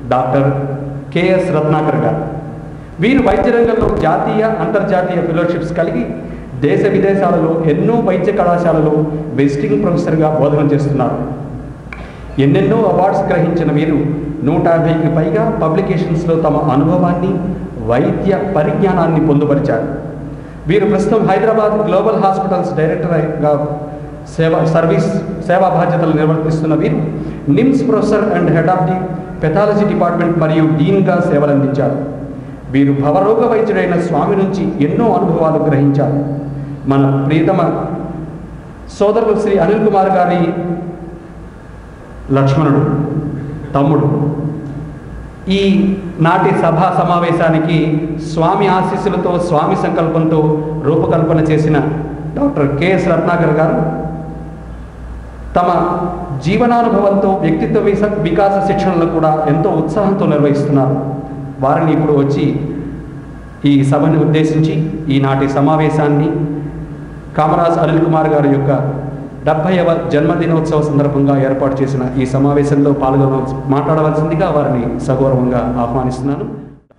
doctor K S Ratnakar గారు వీరు వైద్య రంగంలో జాతీయ అంతర్జాతీయ ఫెలోషిప్స్ కలిగి దేశ విదేశాలలో ఎన్నో వైద్య కళాశాలలో విజిటింగ్ ప్రొఫెసర్గా బోధన చేస్తున్నారు ఎన్నెన్నో అవార్డ్స్ గ్రహించిన వీరు నూట యాభైకి పైగా పబ్లికేషన్స్లో తమ అనుభవాన్ని వైద్య పరిజ్ఞానాన్ని పొందుపరిచారు వీరు ప్రస్తుతం హైదరాబాద్ గ్లోబల్ హాస్పిటల్స్ డైరెక్టర్గా సేవ సర్వీస్ సేవా బాధ్యతలు నిర్వర్తిస్తున్న వీరు NIMS professor and head of the pathology department మరియు డీన్గా సేవలందించారు వీరు భవరోగ వైద్యుడైన స్వామి నుంచి ఎన్నో అనుభవాలు గ్రహించారు మన ప్రియతమ సోదరులు శ్రీ అనిల్ కుమార్ గారి లక్ష్మణుడు తమ్ముడు ఈ నాటి సభా సమావేశానికి స్వామి ఆశీస్సులతో స్వామి సంకల్పంతో రూపకల్పన చేసిన డాక్టర్ కెఎస్ రత్నాకర్ గారు తమ జీవనానుభవంతో వ్యక్తిత్వ విస- వికాస శిక్షణలు కూడా ఎంతో ఉత్సాహంతో నిర్వహిస్తున్నారు వారిని ఇప్పుడు వచ్చి ఈ సభని ఉద్దేశించి ఈనాటి సమావేశాన్ని కామరాజ్ అనిల్ కుమార్ గారి యొక్క డెబ్భైవ జన్మదినోత్సవ సందర్భంగా ఏర్పాటు చేసిన ఈ సమావేశంలో పాల్గొన మాట్లాడవలసిందిగా వారిని సగౌరవంగా ఆహ్వానిస్తున్నాను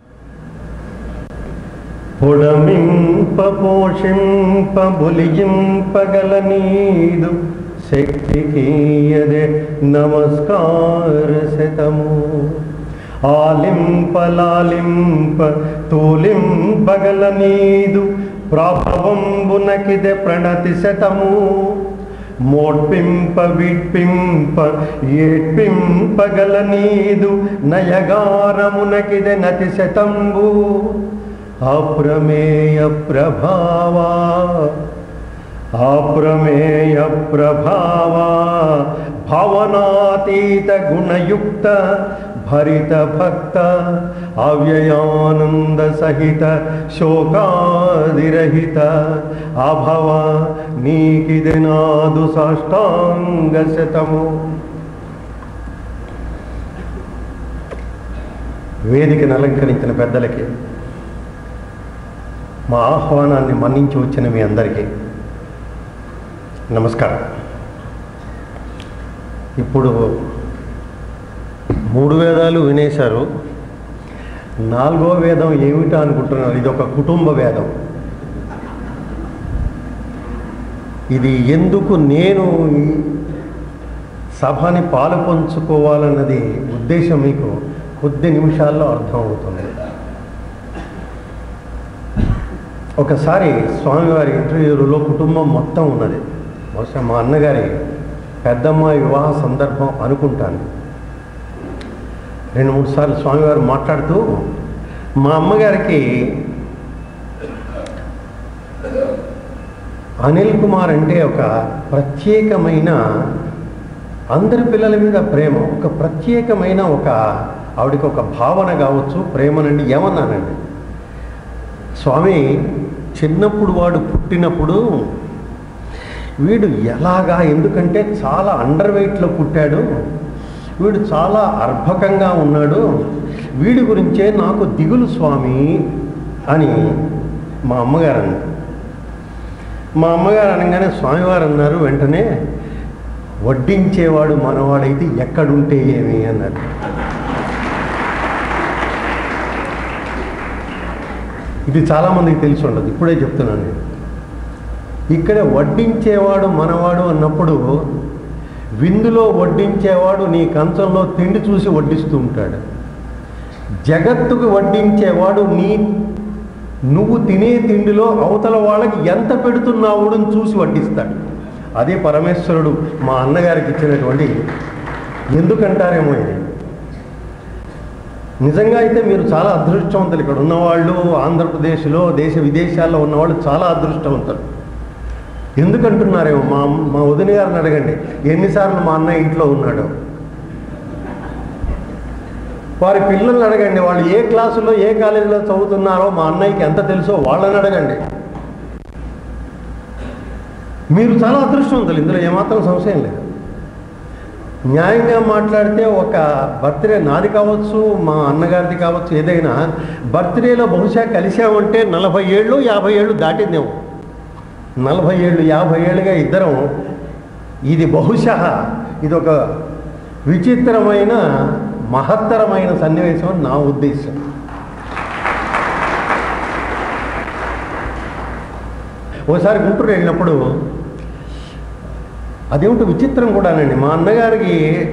పొడమింప పోషింప బులియింపగల నీదు శక్తికీయదే నమస్కార శతము ఆలింపలాలింప తూలింపగల నీదు ప్రాభవంబునకిదే ప్రణతి శతము మోడ్పింప విడ్పింప ఏడ్పింపగల నీదు నయగారమునకిదే నతి శతంబు అప్రమేయ ప్రభావా అప్రమేయ ప్రభావా భావనాతీత గుణయుక్త భరిత భక్త అవ్యయానంద సహిత శోకాదిరహిత అభవ నీకిది నాదు సాష్టాంగ శతము వేదికను అలంకరించిన పెద్దలకి మా ఆహ్వానాన్ని మన్నించి వచ్చిన మీ అందరికీ నమస్కారం ఇప్పుడు మూడు వేదాలు వినేశారు నాలుగో వేదం ఏమిటా అనుకుంటున్నారు ఇది ఒక కుటుంబ వేదం ఇది ఎందుకు నేను ఈ సభని పాలు పంచుకోవాలన్నది ఉద్దేశం మీకు కొద్ది నిమిషాల్లో అర్థమవుతుంది ఒకసారి స్వామివారి ఇంటర్వ్యూలో కుటుంబం మొత్తం ఉన్నది బహుశా మా అన్నగారి పెద్దమ్మాయి వివాహ సందర్భం అనుకుంటాను రెండు మూడు సార్లు స్వామివారు మాట్లాడుతూ మా అమ్మగారికి అనిల్ కుమార్ అంటే ఒక ప్రత్యేకమైన అందరి పిల్లల మీద ప్రేమ ఒక ప్రత్యేకమైన ఒక ఆవిడకి ఒక భావన కావచ్చు ప్రేమనండి ఏమన్నానండి స్వామి చిన్నప్పుడు వాడు పుట్టినప్పుడు వీడు ఎలాగా ఎందుకంటే చాలా అండర్ వెయిట్లో పుట్టాడు వీడు చాలా అర్భకంగా ఉన్నాడు వీడి గురించే నాకు దిగులు స్వామి అని మా అమ్మగారు అన్నారు మా అమ్మగారు అనగానే స్వామివారు అన్నారు వెంటనే వడ్డించేవాడు మనవాడైతే ఎక్కడుంటే ఏమి అన్నారు ఇది చాలామందికి తెలిసి ఉండదు ఇప్పుడే చెప్తున్నాను నేను ఇక్కడ వడ్డించేవాడు మనవాడు అన్నప్పుడు విందులో వడ్డించేవాడు నీ కంచంలో తిండి చూసి వడ్డిస్తూ ఉంటాడు జగత్తుకు వడ్డించేవాడు నీ నువ్వు తినే తిండిలో అవతల వాళ్ళకి ఎంత పెడుతున్నావుడని చూసి వడ్డిస్తాడు అదే పరమేశ్వరుడు మా అన్నగారికి ఇచ్చినటువంటి ఎందుకంటారేమో ఇది నిజంగా అయితే మీరు చాలా అదృష్టవంతులు ఇక్కడ ఉన్నవాళ్ళు ఆంధ్రప్రదేశ్లో దేశ విదేశాల్లో ఉన్నవాళ్ళు చాలా అదృష్టవంతులు ఎందుకంటున్నారేమో మా మా వదిన గారిని అడగండి ఎన్నిసార్లు మా అన్నయ్య ఇంట్లో ఉన్నాడు వారి పిల్లల్ని అడగండి వాళ్ళు ఏ క్లాసులో ఏ కాలేజీలో చదువుతున్నారో మా అన్నయ్యకి ఎంత తెలుసో వాళ్ళని అడగండి మీరు చాలా అదృష్టవంతులు ఇందులో ఏమాత్రం సంశయం లేదు న్యాయంగా మాట్లాడితే ఒక బర్త్డే నాది కావచ్చు మా అన్నగారిది కావచ్చు ఏదైనా బర్త్డేలో బహుశా కలిసామంటే నలభై ఏళ్ళు యాభై ఏళ్ళు దాటిందేమో నలభై ఏళ్ళు యాభై ఏళ్ళుగా ఇద్దరం ఇది బహుశా ఇది ఒక విచిత్రమైన మహత్తరమైన సన్నివేశం అని నా ఉద్దేశం ఓసారి గుంటూరు వెళ్ళినప్పుడు అదేమిటో విచిత్రం కూడానండి మా అన్నగారికి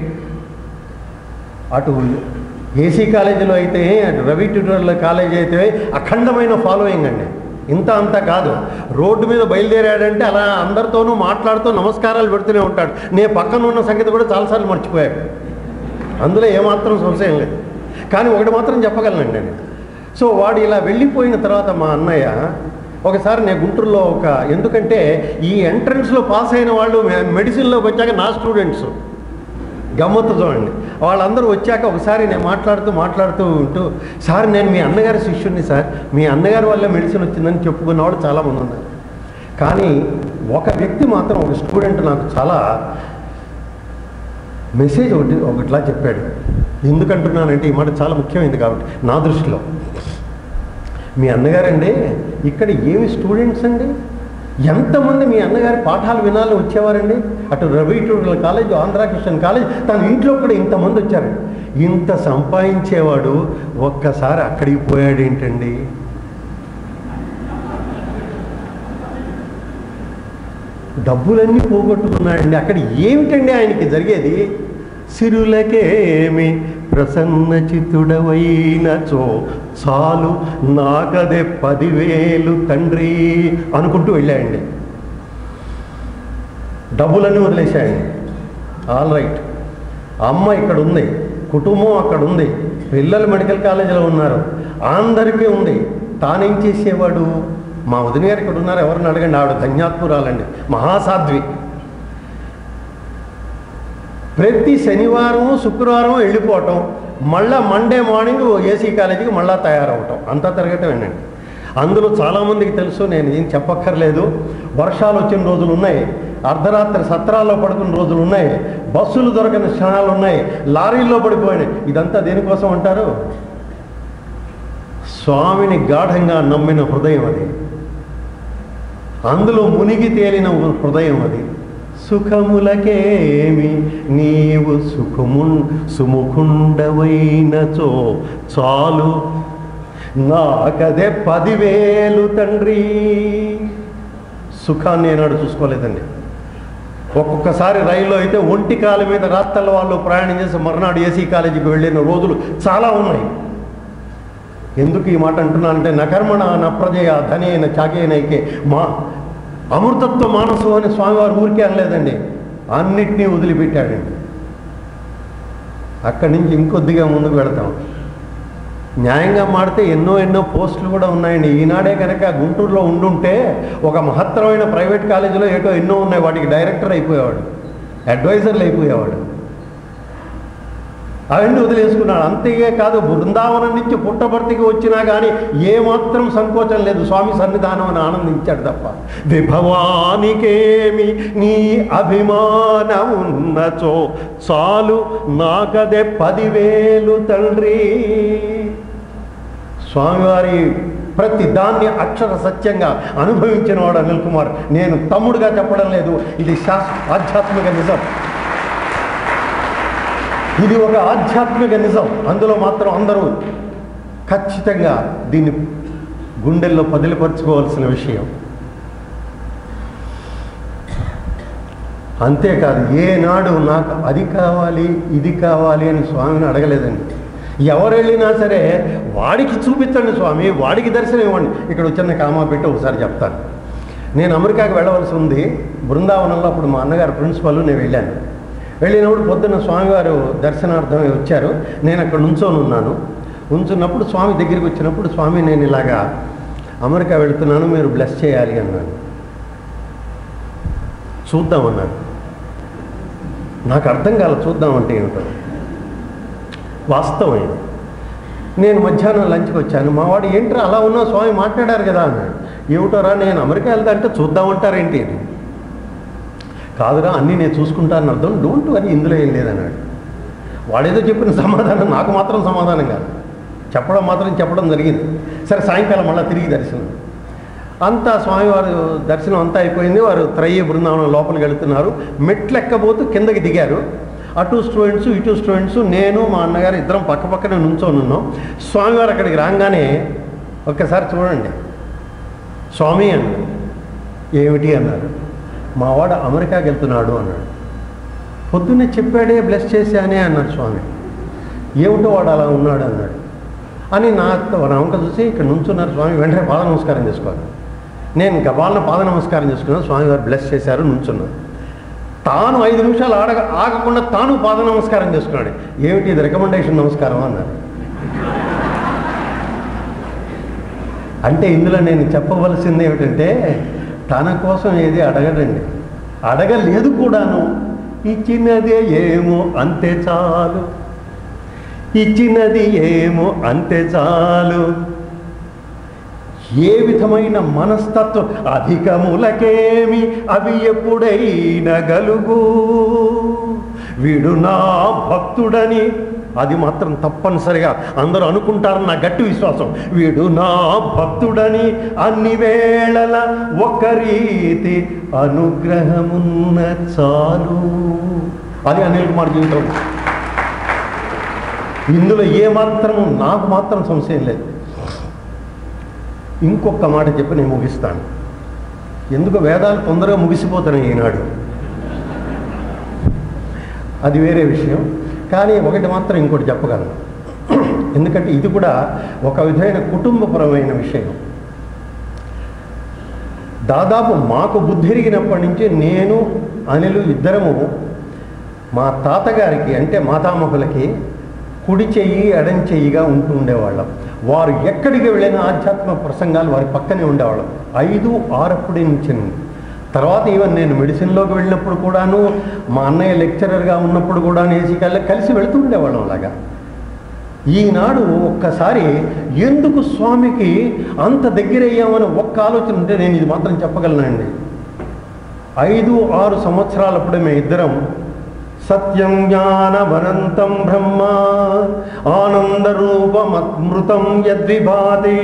అటు ఏసీ కాలేజీలో అయితే అటు రవి ట్యూటర్ల కాలేజీ అయితే అఖండమైన ఫాలోయింగ్ అండి ఇంత అంత కాదు రోడ్డు మీద బయలుదేరాడంటే అలా అందరితోనూ మాట్లాడుతూ నమస్కారాలు పెడుతూనే ఉంటాడు నేను పక్కన ఉన్న సంగతి కూడా చాలాసార్లు మర్చిపోయాడు అందులో ఏమాత్రం సంశయం లేదు కానీ ఒకటి మాత్రం చెప్పగలనండి నేను సో వాడు ఇలా వెళ్ళిపోయిన తర్వాత మా అన్నయ్య ఒకసారి నేను గుంటూరులో ఒక ఎందుకంటే ఈ ఎంట్రన్స్లో పాస్ అయిన వాళ్ళు మె- మెడిసిన్లోకి వచ్చాక నా స్టూడెంట్స్ గమ్మత్తు చూడండి వాళ్ళందరూ వచ్చాక ఒకసారి నేను మాట్లాడుతూ మాట్లాడుతూ ఉంటూ సార్ నేను మీ అన్నగారి శిష్యుడిని సార్ మీ అన్నగారి వల్ల మెడిసిన్ వచ్చిందని చెప్పుకున్నవాడు చాలామంది ఉన్నారు కానీ ఒక వ్యక్తి మాత్రం ఒక స్టూడెంట్ నాకు చాలా మెసేజ్ ఒకటి ఒకటిలా చెప్పాడు ఎందుకంటున్నానంటే ఈ మాట చాలా ముఖ్యమైనది కాబట్టి నా దృష్టిలో మీ అన్నగారండి ఇక్కడ ఏమి స్టూడెంట్స్ అండి ఎంతమంది మీ అన్నగారి పాఠాలు వినాలని వచ్చేవారండి అటు రవి ట్యూటర్ల కాలేజ్ ఆంధ్ర క్రిస్టియన్ కాలేజ్ తన ఇంట్లో కూడా ఇంతమంది వచ్చారు ఇంత సంపాదించేవాడు ఒక్కసారి అక్కడికి పోయాడు ఏంటండి డబ్బులన్నీ పోగొట్టుకున్నాడండి అక్కడ ఏమిటండి ఆయనకి జరిగేది సిరులకేమి ప్రసన్న చిత్తుడవైనచో చాలు నాకదే పదివేలు తండ్రి అనుకుంటూ వెళ్ళాయండి డబ్బులన్నీ వదిలేశాయండి ఆల్ రైట్ అమ్మ ఇక్కడ ఉంది కుటుంబం అక్కడ ఉంది పిల్లలు మెడికల్ కాలేజీలో ఉన్నారు అందరికీ ఉంది తానేం చేసేవాడు మా వదిన గారు ఇక్కడ ఉన్నారు ఎవరిని అడగండి ఆవిడ ధన్యాత్మురాలండి మహాసాధ్వి ప్రతి శనివారం శుక్రవారం వెళ్ళిపోవటం మళ్ళా మండే మార్నింగ్ ఏసీ కాలేజీకి మళ్ళా తయారవటం అంతా తిరగటమేనండి అందులో చాలామందికి తెలుసు నేను ఏం చెప్పక్కర్లేదు వర్షాలు వచ్చిన రోజులు ఉన్నాయి అర్ధరాత్రి సత్రాల్లో పడుకున్న రోజులు ఉన్నాయి బస్సులు దొరకని క్షణాలు ఉన్నాయి లారీల్లో పడిపోయినాయి ఇదంతా దేనికోసం అంటారు స్వామిని గాఢంగా నమ్మిన హృదయం అది అందులో మునిగి తేలిన హృదయం అది సుఖములకేమి నీవు సుఖము సుముఖుండవైనచో చాలు నాకదే పదివేలు తండ్రి సుఖాన్ని ఏనాడు చూసుకోలేదండి ఒక్కొక్కసారి రైల్లో అయితే ఒంటి కాల మీద రాత్రల వాళ్ళు ప్రయాణం చేసి మర్నాడు ఏసీ కాలేజీకి వెళ్ళిన రోజులు చాలా ఉన్నాయి ఎందుకు ఈ మాట అంటున్నానంటే నకర్మణ నప్రజయ ధనేన చాకేనైకే మా అమృతత్వ మానసు అని స్వామివారు ఊరికే అనలేదండి అన్నిటినీ వదిలిపెట్టాడండి అక్కడి నుంచి ఇంకొద్దిగా ముందుకు వెళతాం న్యాయంగా మాడితే ఎన్నో ఎన్నో పోస్టులు కూడా ఉన్నాయండి ఈనాడే కనుక గుంటూరులో ఉండుంటే ఒక మహత్తరమైన ప్రైవేట్ కాలేజీలో ఏటో ఎన్నో ఉన్నాయి వాటికి డైరెక్టర్ అయిపోయేవాడు అడ్వైజర్లు అయిపోయేవాడు అవన్నీ వదిలేసుకున్నాడు అంతే కాదు బృందావనం నుంచి పుట్టపర్తికి వచ్చినా కానీ ఏమాత్రం సంకోచం లేదు స్వామి సన్నిధానం అని ఆనందించాడు తప్ప విభవానికేమి నీ అభిమానమున్నచో చాలు నాకదే పదివేలు తండ్రి స్వామివారి ప్రతి దాన్ని అక్షర సత్యంగా అనుభవించిన వాడు అనిల్ కుమార్ నేను తమ్ముడుగా చెప్పడం లేదు ఇది శాస్ ఆధ్యాత్మిక నిజం ఇది ఒక ఆధ్యాత్మిక నిజం అందులో మాత్రం అందరూ ఖచ్చితంగా దీన్ని గుండెల్లో పదిలిపరుచుకోవాల్సిన విషయం అంతేకాదు ఏనాడు నాకు అది కావాలి ఇది కావాలి అని స్వామిని అడగలేదండి ఎవరు వెళ్ళినా సరే వాడికి చూపించండి స్వామి వాడికి దర్శనం ఇవ్వండి ఇక్కడ వచ్చిన కామా పెట్టి ఒకసారి చెప్తాను నేను అమెరికాకి వెళ్ళవలసి ఉంది బృందావనంలో అప్పుడు మా అన్నగారు ప్రిన్సిపల్ నేను వెళ్ళాను వెళ్ళినప్పుడు పొద్దున్న స్వామివారు దర్శనార్థమై వచ్చారు నేను అక్కడ ఉంచొని ఉన్నాను ఉంచున్నప్పుడు స్వామి దగ్గరికి వచ్చినప్పుడు స్వామి నేను ఇలాగా అమెరికా వెళుతున్నాను మీరు బ్లెస్ చేయాలి అన్నాను చూద్దామన్నాను నాకు అర్థం కాల చూద్దామంటే ఏమిటో వాస్తవం నేను మధ్యాహ్నం లంచ్కి వచ్చాను మా వాడు ఏంట్రా అలా ఉన్నా స్వామి మాట్లాడారు కదా అన్నాడు ఏమిటోరా నేను అమెరికా వెళ్తా అంటే చూద్దామంటారేంటి అని కాదురా అన్నీ నేను చూసుకుంటాను అర్థం డోంట్ వరీ ఇందులో ఏం లేదన్నాడు వాడేదో చెప్పిన సమాధానం నాకు మాత్రం సమాధానం కాదు చెప్పడం మాత్రం చెప్పడం జరిగింది సరే సాయంకాలం మళ్ళీ తిరిగి దర్శనం అంతా స్వామివారు దర్శనం అంతా అయిపోయింది వారు త్రయ్య బృందావనం లోపలికి వెళుతున్నారు మెట్లు ఎక్కబోతూ కిందకి దిగారు అటు స్టూడెంట్స్ ఇటు స్టూడెంట్స్ నేను మా అన్నగారు ఇద్దరం పక్క పక్కనే నుంచొని ఉన్నాం స్వామివారు అక్కడికి రాగానే ఒక్కసారి చూడండి స్వామి అన్నాడు ఏమిటి అన్నారు మావాడు అమెరికాకి వెళ్తున్నాడు అన్నాడు పొద్దున్నే చెప్పాడే బ్లెస్ చేశానే అన్నాడు స్వామి ఏమిటో వాడు అలా ఉన్నాడు అన్నాడు అని నా నా వంక చూసి ఇక్కడ నుంచున్నారు స్వామి వెంటనే పాద నమస్కారం చేసుకోవాలి నేను గబాలను పాద నమస్కారం చేసుకున్నాను స్వామి వారు బ్లెస్ చేశారు నుంచున్నాను తాను ఐదు నిమిషాలు ఆడగ ఆగకుండా తాను పాద నమస్కారం చేసుకున్నాడు ఏమిటి ఇది రికమెండేషన్ నమస్కారం అన్నారు అంటే ఇందులో నేను చెప్పవలసింది ఏమిటంటే తన కోసం ఏది అడగడండి అడగలేదు కూడాను ఇచ్చినదే ఏమో అంతే చాలు ఇచ్చినది ఏమో అంతే చాలు ఏ విధమైన మనస్తత్వం అధికములకేమి అవి ఎప్పుడైనా గలుగు వీడు నా భక్తుడని అది మాత్రం తప్పనిసరిగా అందరూ అనుకుంటారు నా గట్టి విశ్వాసం వీడు నా భక్తుడని అన్ని వేళల ఒక రీతి అనుగ్రహమున్న చాలు అది అనిల్ కుమార్ జీవితం ఇందులో ఏ మాత్రము నాకు మాత్రం సంశయం లేదు ఇంకొక మాట చెప్పి నేను ముగిస్తాను ఎందుకు వేదాలు తొందరగా ముగిసిపోతున్నాయి ఈనాడు అది వేరే విషయం కానీ ఒకటి మాత్రం ఇంకోటి చెప్పగలను ఎందుకంటే ఇది కూడా ఒక విధమైన కుటుంబపరమైన విషయం దాదాపు మాకు బుద్ధి ఎరిగినప్పటి నుంచి నేను అనిలు ఇద్దరము మా తాతగారికి అంటే మాతామహులకి కుడి చెయ్యి ఎడం చెయ్యిగా ఉంటూ ఉండేవాళ్ళం వారు ఎక్కడికి వెళ్ళిన ఆధ్యాత్మిక ప్రసంగాలు వారి పక్కనే ఉండేవాళ్ళం ఐదు ఆరప్పుడే నుంచి తర్వాత ఈవెన్ నేను మెడిసిన్లోకి వెళ్ళినప్పుడు కూడాను మా అన్నయ్య లెక్చరర్గా ఉన్నప్పుడు కూడా ఏసీ కలిసి వెళుతూ ఉండేవాళ్ళం అలాగా ఈనాడు ఒక్కసారి ఎందుకు స్వామికి అంత దగ్గరయ్యామని ఒక్క ఆలోచన ఉంటే నేను ఇది మాత్రం చెప్పగలనండి ఐదు ఆరు సంవత్సరాలప్పుడే మేము ఇద్దరం సత్యం జ్ఞానమనంతం బ్రహ్మ ఆనందరూపమృతం యద్విభాతి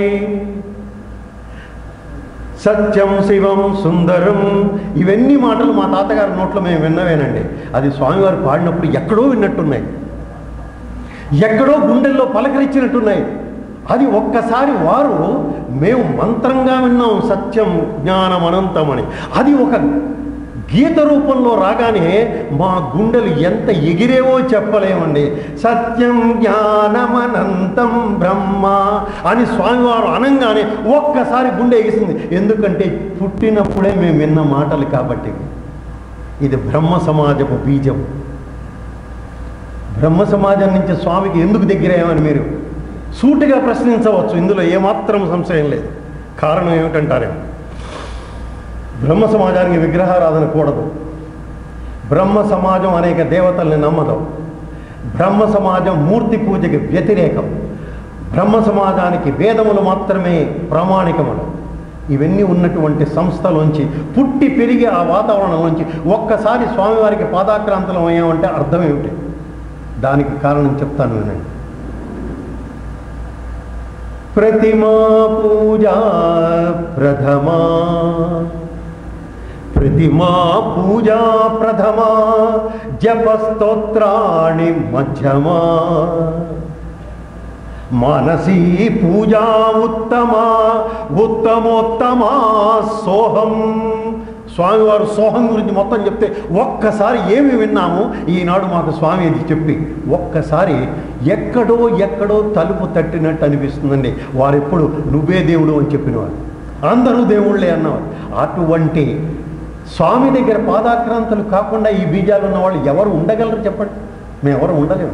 సత్యం శివం సుందరం ఇవన్నీ మాటలు మా తాతగారి నోట్లో మేము విన్నవేనండి అది స్వామివారు పాడినప్పుడు ఎక్కడో విన్నట్టున్నాయి ఎక్కడో గుండెల్లో పలకరించినట్టున్నాయి అది ఒక్కసారి వారు మేము మంత్రంగా విన్నాం సత్యం జ్ఞానం అనంతమని అది ఒక గీత రూపంలో రాగానే మా గుండెలు ఎంత ఎగిరేవో చెప్పలేమండి సత్యం జ్ఞానమనంతం బ్రహ్మ అని స్వామివారు అనంగానే ఒక్కసారి గుండె ఎగిసింది ఎందుకంటే పుట్టినప్పుడే మేము విన్న మాటలు కాబట్టి ఇది బ్రహ్మ సమాజపు బీజం బ్రహ్మ సమాజం నుంచి స్వామికి ఎందుకు దగ్గరయ్యామని మీరు సూటిగా ప్రశ్నించవచ్చు ఇందులో ఏమాత్రం సంశయం లేదు కారణం ఏమిటంటారేమో బ్రహ్మ సమాజానికి విగ్రహారాధన కూడదు బ్రహ్మ సమాజం అనేక దేవతల్ని నమ్మదు బ్రహ్మ సమాజం మూర్తి పూజకి వ్యతిరేకం బ్రహ్మ సమాజానికి వేదములు మాత్రమే ప్రామాణికములు ఇవన్నీ ఉన్నటువంటి సంస్థలోంచి పుట్టి పెరిగి ఆ వాతావరణంలోంచి ఒక్కసారి స్వామివారికి పాదాక్రాంతలం అయ్యామంటే అర్థం ఏమిటి దానికి కారణం చెప్తాను వినండి ప్రతిమా పూజా ప్రథమా ప్రతిమా పూజా ప్రథమా జపస్తోత్రాణి మధ్యమా మానసీ పూజా ఉత్తమా ఉత్తమోత్తమా సోహం స్వామివారు సోహం గురించి మొత్తం చెప్తే ఒక్కసారి ఏమి విన్నాము ఈనాడు మాకు స్వామి ఇది చెప్పి ఒక్కసారి ఎక్కడో ఎక్కడో తలుపు తట్టినట్టు అనిపిస్తుందండి వారెప్పుడు నువ్వే దేవుడు అని చెప్పినవారు అందరూ దేవుళ్ళే అన్నవారు అటువంటి స్వామి దగ్గర పాదాక్రాంతలు కాకుండా ఈ బీజాలు ఉన్నవాళ్ళు ఎవరు ఉండగలరు చెప్పండి మేము ఎవరు ఉండలేము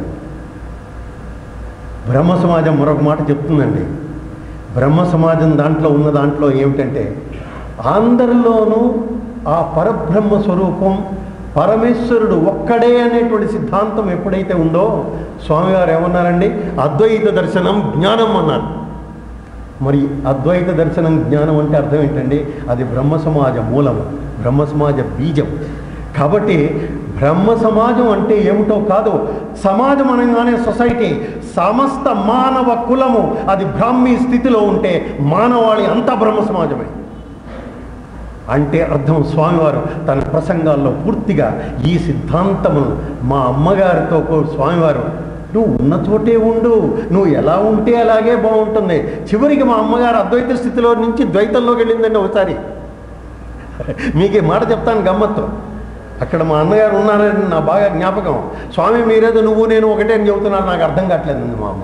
బ్రహ్మ సమాజం మరొక మాట చెప్తుందండి బ్రహ్మ సమాజం దాంట్లో ఉన్న దాంట్లో ఏమిటంటే అందరిలోనూ ఆ పరబ్రహ్మ స్వరూపం పరమేశ్వరుడు ఒక్కడే అనేటువంటి సిద్ధాంతం ఎప్పుడైతే ఉందో స్వామివారు ఏమన్నారండి అద్వైత దర్శనం జ్ఞానం అన్నారు మరి అద్వైత దర్శనం జ్ఞానం అంటే అర్థం ఏంటండి అది బ్రహ్మ సమాజ మూలము బ్రహ్మ సమాజ బీజం కాబట్టి బ్రహ్మ సమాజం అంటే ఏమిటో కాదు సమాజం అనగానే సొసైటీ సమస్త మానవ కులము అది బ్రాహ్మీ స్థితిలో ఉంటే మానవాళి అంతా బ్రహ్మ సమాజమే అంటే అర్థం స్వామివారు తన ప్రసంగాల్లో పూర్తిగా ఈ సిద్ధాంతమును మా అమ్మగారితో కూ- స్వామివారు నువ్వు ఉన్న చోటే ఉండు నువ్వు ఎలా ఉంటే అలాగే బాగుంటుంది చివరికి మా అమ్మగారు అద్వైత స్థితిలో నుంచి ద్వైతంలోకి వెళ్ళిందండి ఒకసారి మీకు ఈ మాట చెప్తాను గమ్మత్తు అక్కడ మా అన్నగారు ఉన్నారని నా బాగా జ్ఞాపకం స్వామి మీరేదో నువ్వు నేను ఒకటే అని చెబుతున్నారు నాకు అర్థం కావట్లేదు మా అమ్మ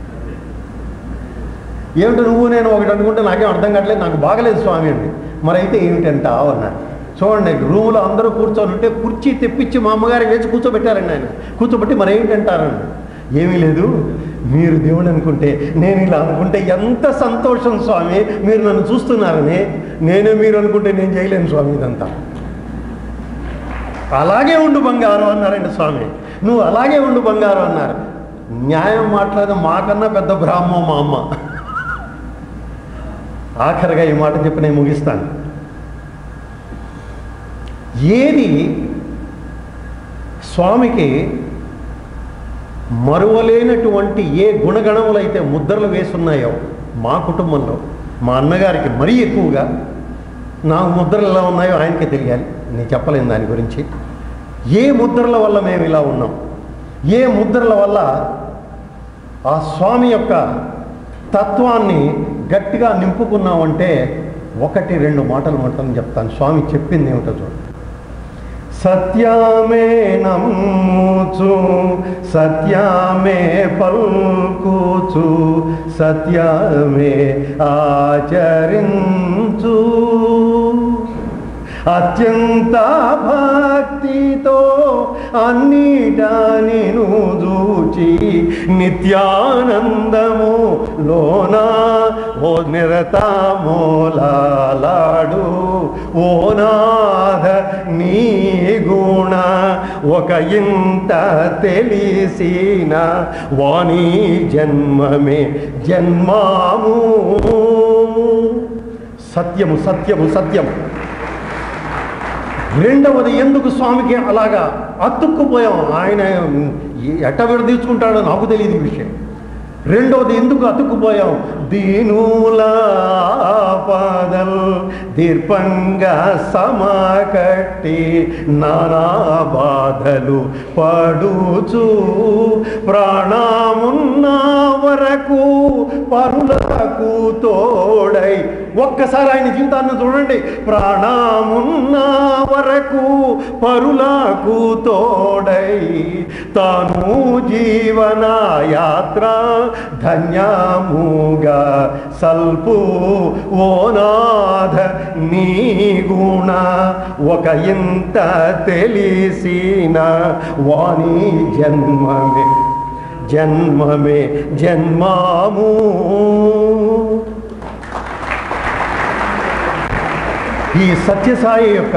ఏమిటి నువ్వు నేను ఒకటి అనుకుంటే నాకేం అర్థం కావట్లేదు నాకు బాగలేదు స్వామి అండి మరి అయితే ఏమిటంట అన్నారు చూడండి రూమ్లో అందరూ కూర్చొని ఉంటే కుర్చీ తెప్పించి మా అమ్మగారికి వేసి కూర్చోబెట్టారండి ఆయన కూర్చోబెట్టి మరి ఏంటంటారండి ఏమీ లేదు మీరు దేవుడు అనుకుంటే నేను ఇలా అనుకుంటే ఎంత సంతోషం స్వామి మీరు నన్ను చూస్తున్నారని నేనే మీరు అనుకుంటే నేను చేయలేను స్వామి ఇదంతా అలాగే ఉండు బంగారం అన్నారండి స్వామి నువ్వు అలాగే ఉండు బంగారం అన్నారు న్యాయం మాట్లాడడం మాకన్నా పెద్ద బ్రాహ్మం మా అమ్మ ఆఖరిగా ఈ మాట చెప్పి నేను ముగిస్తాను ఏది స్వామికి మరువలేనటువంటి ఏ గుణగణములైతే ముద్రలు వేసున్నాయో మా కుటుంబంలో మా అన్నగారికి మరీ ఎక్కువగా నాకు ముద్రలు ఎలా ఉన్నాయో ఆయనకే తెలియాలి నేను చెప్పలేను దాని గురించి ఏ ముద్రల వల్ల మేము ఇలా ఉన్నాం ఏ ముద్రల వల్ల ఆ స్వామి యొక్క తత్వాన్ని గట్టిగా నింపుకున్నామంటే ఒకటి రెండు మాటలు మాత్రం చెప్తాను స్వామి చెప్పింది ఏమిటో చూడండి సత్యమే నమ్ముచు సత్యమే పల్కుచు సత్యమే ఆచరించు అత్యంత భక్తితో అన్నిటా నేను చూచి నిత్యానందము లోనా ఓ నిరతమూలాడు ఓ నాథ నీ గుణ ఒక ఇంత తెలిసిన వాణి జన్మమే జన్మాము సత్యము సత్యము సత్యము రెండవది ఎందుకు స్వామికి అలాగా అతుక్కుపోయాం ఆయన ఎట్ట విడదీర్చుకుంటాడో నాకు తెలియదు ఈ విషయం రెండవది ఎందుకు అతుక్కుపోయాం దీనుల పాదల్ దీర్ఘంగా సమకట్టి నానా బాధలు పడుచు ప్రాణమున్న వరకు పరులకు తోడై ఒక్కసారి ఆయన జీవితాన్ని చూడండి ప్రాణమున్న వరకు పరులకు తోడై తాను జీవన యాత్ర ధన్యముగా సల్పు ఓ నాథ నీ గుణ ఒక ఇంత తెలిసిన వాణి జన్మమే జన్మమే జన్మాము ఈ సత్యసాయి యొక్క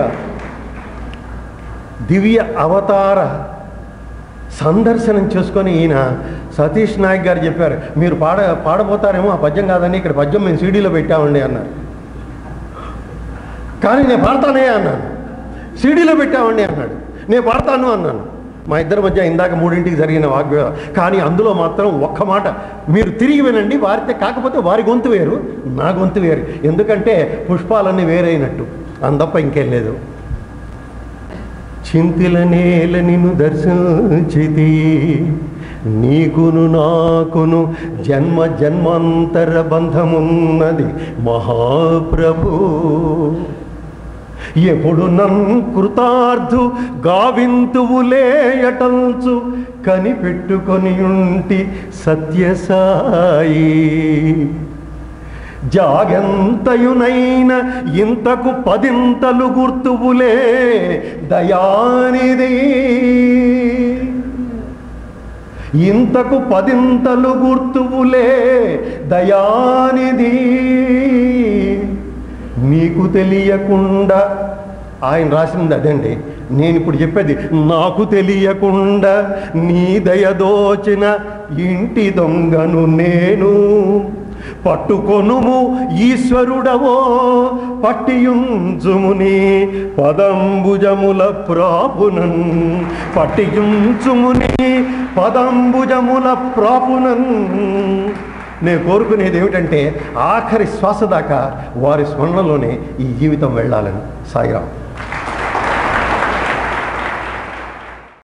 దివ్య అవతార సందర్శనం చేసుకొని ఈయన సతీష్ నాయక్ గారు చెప్పారు మీరు పాడ పాడబోతారేమో ఆ పద్యం కాదని ఇక్కడ పద్యం మేము సీడీలో పెట్టామండి అన్నారు కానీ నేను పాడతానే అన్నాను సీడీలో పెట్టామండి అన్నాడు నేను పాడతాను అన్నాను మా ఇద్దరి మధ్య ఇందాక మూడింటికి జరిగిన వాగ్వేదం కానీ అందులో మాత్రం ఒక్క మాట మీరు తిరిగి వినండి వారితే కాకపోతే వారి గొంతు వేరు నా గొంతు వేరు ఎందుకంటే పుష్పాలన్నీ వేరైనట్టు అందప్ప ఇంకేం లేదు చింతిల నేల నిన్ను దర్శించితి నీకును నాకును జన్మ జన్మాంతర బంధమున్నది మహాప్రభు ఎప్పుడు నన్ కృతార్థు గావింతువులేయటంచు కనిపెట్టుకొని ఉంటి సత్యసాయి జాగంతయునైన ఇంతకు పదింతలు గుర్తువులే దయానిది ఇంతకు పదింతలు గుర్తువులే దయానిది నీకు తెలియకుండా ఆయన రాసింది అదండి నేను ఇప్పుడు చెప్పేది నాకు తెలియకుండా నీ దయదోచిన ఇంటి దొంగను నేను పట్టుకొనుము ఈశ్వరుడవో పట్టియుంచుముని పదంబుజముల ప్రాపునన్ పట్టియుంచుముని పదంబుజముల ప్రాపునన్ నేను కోరుకునేది ఏమిటంటే ఆఖరి శ్వాస దాకా వారి స్మరణలోనే ఈ జీవితం వెళ్ళాలని సాయిరాం